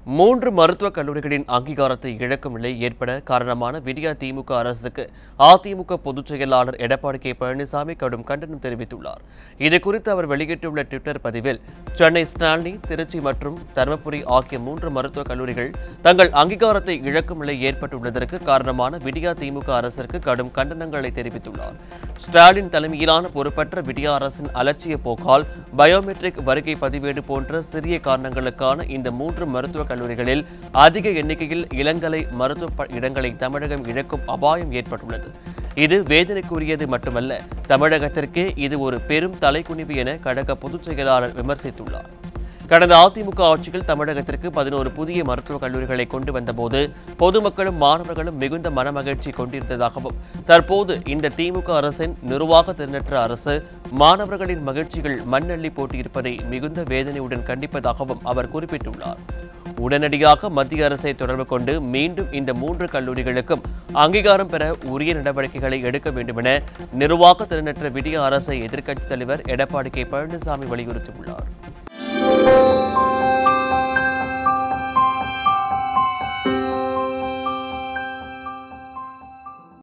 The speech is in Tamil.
மூன்று மருத்துவக் கல்லூரிகளின் அங்கீகாரத்தை இழக்கும் நிலை ஏற்பட காரணமான விடியா திமுக அரசுக்கு அதிமுக பொதுச் செயலாளர் எடப்பாடி கே பழனிசாமி கடும் கண்டனம் தெரிவித்துள்ளார் இதுகுறித்து அவர் வெளியிட்டுள்ள ட்விட்டர் பதிவில் சென்னை ஸ்டான்லி திருச்சி மற்றும் தருமபுரி ஆகிய மூன்று மருத்துவக் கல்லூரிகள் தங்கள் அங்கீகாரத்தை இழக்கும் நிலை ஏற்பட்டுள்ளதற்கு காரணமான விடியா திமுக அரசிற்கு கடும் கண்டனங்களை தெரிவித்துள்ளார் ஸ்டாலின் தலைமையிலான பொறுப்பற்ற விடியா அரசின் அலட்சிய போக்கால் பயோமெட்ரிக் வருகை பதிவேடு போன்ற சிறிய காரணங்களுக்கான இந்த மூன்று மருத்துவக் கல்லூரிகளில் அதிக எண்ணிக்கையில் இளங்கலை மருத்துவ ப- இடங்களை தமிழகம் இழக்கும் அபாயம் ஏற்பட்டுள்ளது இது வேதனைக்குரியது மட்டுமல்ல தமிழகத்திற்கே இது ஒரு பெரும் தலைக்குனிவு என கழக பொதுச் செயலாளர் விமர்சித்துள்ளார் கடந்த அதிமுக ஆட்சியில் தமிழகத்திற்கு பதினோரு புதிய மருத்துவக் கல்லூரிகளை கொண்டு வந்தபோது பொதுமக்களும் மாணவர்களும் மிகுந்த மனமகிழ்ச்சி கொண்டிருந்ததாகவும் தற்போது இந்த திமுக அரசின் நிர்வாக திறனற்ற அரசு மாணவர்களின் மகிழ்ச்சிகள் மண்ணள்ளி போட்டியிருப்பதை மிகுந்த வேதனையுடன் கண்டிப்பதாகவும் அவர் குறிப்பிட்டுள்ளார் உடனடியாக மத்திய அரசை தொடர்பு கொண்டு மீண்டும் இந்த மூன்று கல்லூரிகளுக்கும் அங்கீகாரம் பெற உரிய நடவடிக்கைகளை எடுக்க வேண்டுமென நிர்வாக திறனற்ற விடிய அரசை எதிர்க்கட்சித் தலைவர் எடப்பாடி கே பழனிசாமி வலியுறுத்தியுள்ளார்